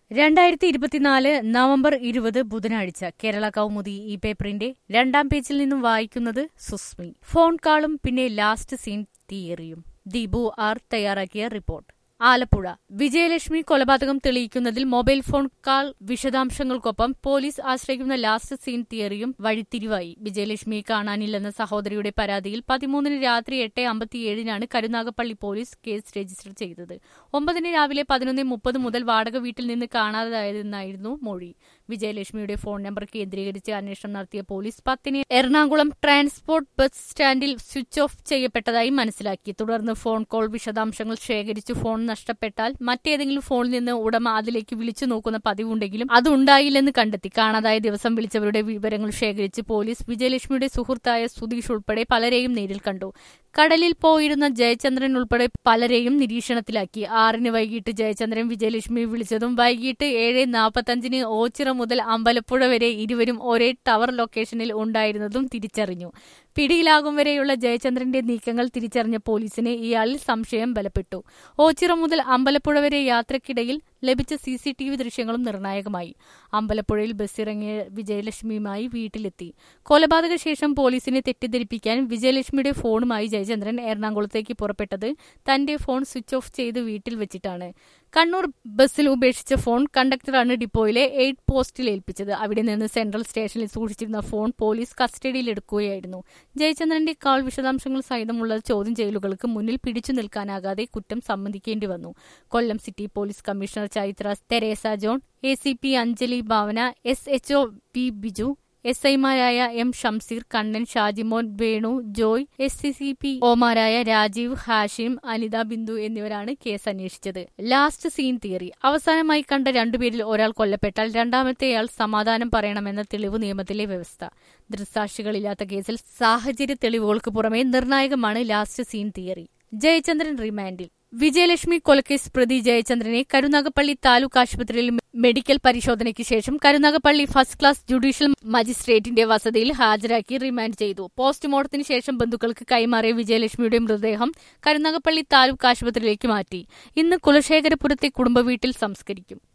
രണ്ടായിരത്തി ഇരുപത്തിനാല് നവംബർ ഇരുപത് ബുധനാഴ്ച കേരള കൗമുദി ഈ പേപ്പറിന്റെ രണ്ടാം പേജിൽ നിന്നും വായിക്കുന്നത് സുസ്മി ഫോൺ കാളും പിന്നെ ലാസ്റ്റ് സീൻ തിയറിയും ദീപു ആർ തയ്യാറാക്കിയ റിപ്പോർട്ട് ആലപ്പുഴ വിജയലക്ഷ്മി കൊലപാതകം തെളിയിക്കുന്നതിൽ മൊബൈൽ ഫോൺ കാൾ വിശദാംശങ്ങൾക്കൊപ്പം പോലീസ് ആശ്രയിക്കുന്ന ലാസ്റ്റ് സീൻ തിയറിയും വഴിത്തിരിവായി വിജയലക്ഷ്മിയെ കാണാനില്ലെന്ന സഹോദരിയുടെ പരാതിയിൽ പതിമൂന്നിന് രാത്രി എട്ട് അമ്പത്തിയേഴിനാണ് കരുനാഗപ്പള്ളി പോലീസ് കേസ് രജിസ്റ്റർ ചെയ്തത് ഒമ്പതിന് രാവിലെ പതിനൊന്ന് മുപ്പത് മുതൽ വാടക വീട്ടിൽ നിന്ന് കാണാതായതെന്നായിരുന്നു മൊഴി വിജയലക്ഷ്മിയുടെ ഫോൺ നമ്പർ കേന്ദ്രീകരിച്ച് അന്വേഷണം നടത്തിയ പോലീസ് പത്തിന് എറണാകുളം ട്രാൻസ്പോർട്ട് ബസ് സ്റ്റാൻഡിൽ സ്വിച്ച് ഓഫ് ചെയ്യപ്പെട്ടതായി മനസ്സിലാക്കി തുടർന്ന് ഫോൺ കോൾ വിശദാംശങ്ങൾ ശേഖരിച്ചു ഫോൺ നഷ്ടപ്പെട്ടാൽ മറ്റേതെങ്കിലും ഫോണിൽ നിന്ന് ഉടമ അതിലേക്ക് വിളിച്ചു നോക്കുന്ന പതിവുണ്ടെങ്കിലും അതുണ്ടായില്ലെന്ന് കണ്ടെത്തി കാണാതായ ദിവസം വിളിച്ചവരുടെ വിവരങ്ങൾ ശേഖരിച്ച് പോലീസ് വിജയലക്ഷ്മിയുടെ സുഹൃത്തായ സുധീഷ് ഉൾപ്പെടെ പലരെയും നേരിൽ കണ്ടു കടലിൽ പോയിരുന്ന ജയചന്ദ്രൻ ഉൾപ്പെടെ പലരെയും നിരീക്ഷണത്തിലാക്കി ആറിന് വൈകിട്ട് ജയചന്ദ്രൻ വിജയലക്ഷ്മി വിളിച്ചതും വൈകിട്ട് ഏഴ് നാൽപ്പത്തഞ്ചിന് ഓച്ചിറ മുതൽ അമ്പലപ്പുഴ വരെ ഇരുവരും ഒരേ ടവർ ലൊക്കേഷനിൽ ഉണ്ടായിരുന്നതും തിരിച്ചറിഞ്ഞു പിടിയിലാകും വരെയുള്ള ജയചന്ദ്രന്റെ നീക്കങ്ങൾ തിരിച്ചറിഞ്ഞ പോലീസിന് ഇയാളിൽ സംശയം ബലപ്പെട്ടു ഓച്ചിറ മുതൽ അമ്പലപ്പുഴ വരെ യാത്രക്കിടയിൽ ലഭിച്ച സി സി ടി വി ദൃശ്യങ്ങളും നിർണായകമായി അമ്പലപ്പുഴയിൽ ബസ്സിറങ്ങിയ വിജയലക്ഷ്മിയുമായി വീട്ടിലെത്തി കൊലപാതക ശേഷം പോലീസിനെ തെറ്റിദ്ധരിപ്പിക്കാൻ വിജയലക്ഷ്മിയുടെ ഫോണുമായി ജയചന്ദ്രൻ എറണാകുളത്തേക്ക് പുറപ്പെട്ടത് തന്റെ ഫോൺ സ്വിച്ച് ഓഫ് ചെയ്ത് വീട്ടിൽ വെച്ചിട്ടാണ് കണ്ണൂർ ബസ്സിൽ ഉപേക്ഷിച്ച ഫോൺ കണ്ടക്ടറാണ് ഡിപ്പോയിലെ എയ്റ്റ് പോസ്റ്റിൽ ഏൽപ്പിച്ചത് അവിടെ നിന്ന് സെൻട്രൽ സ്റ്റേഷനിൽ സൂക്ഷിച്ചിരുന്ന ഫോൺ പോലീസ് കസ്റ്റഡിയിലെടുക്കുകയായിരുന്നു ജയചന്ദ്രന്റെ കാൾ വിശദാംശങ്ങൾ സഹിതമുള്ള ചോദ്യം ചെയ്യലുകൾക്ക് മുന്നിൽ പിടിച്ചു നിൽക്കാനാകാതെ കുറ്റം സമ്മതിക്കേണ്ടി വന്നു Kollam city police commissioner Chaitra Teresa John A C P Anjali Bhavana S H O P Biju S ഐമാരായ M Shamseer Kannan Shajimon Venu Joy S C C P ഒമാരായ രാജീവ് ഹാഷിം അനിത ബിന്ദു എന്നിവരാണ് കേസ് അന്വേഷിച്ചത് ലാസ്റ്റ് സീൻ തിയറി അവസാനമായി കണ്ട രണ്ടുപേരിൽ ഒരാൾ കൊല്ലപ്പെട്ടാൽ രണ്ടാമത്തെയാൾ സമാധാനം പറയണമെന്ന തെളിവ് നിയമത്തിലെ വ്യവസ്ഥ ദൃക്സാക്ഷികളില്ലാത്ത കേസിൽ സാഹചര്യ തെളിവുകൾക്ക് പുറമെ നിർണായകമാണ് ലാസ്റ്റ് സീൻ തിയറി ജയചന്ദ്രൻ റിമാൻഡിൽ വിജയലക്ഷ്മി കൊലക്കേസ് പ്രതി ജയചന്ദ്രനെ കരുനാഗപ്പള്ളി താലൂക്ക് ആശുപത്രിയിൽ മെഡിക്കൽ പരിശോധനയ്ക്ക് ശേഷം കരുനാഗപ്പള്ളി ഫസ്റ്റ് ക്ലാസ് ജുഡീഷ്യൽ മജിസ്ട്രേറ്റിന്റെ വസതിയിൽ ഹാജരാക്കി റിമാൻഡ് ചെയ്തു പോസ്റ്റ്മോർട്ടത്തിന് ശേഷം ബന്ധുക്കൾക്ക് കൈമാറിയ വിജയലക്ഷ്മിയുടെ മൃതദേഹം കരുനാഗപ്പള്ളി താലൂക്ക് ആശുപത്രിയിലേക്ക് മാറ്റി ഇന്ന് കുലശേഖരപുരത്തെ കുടുംബ വീട്ടിൽ സംസ്കരിക്കും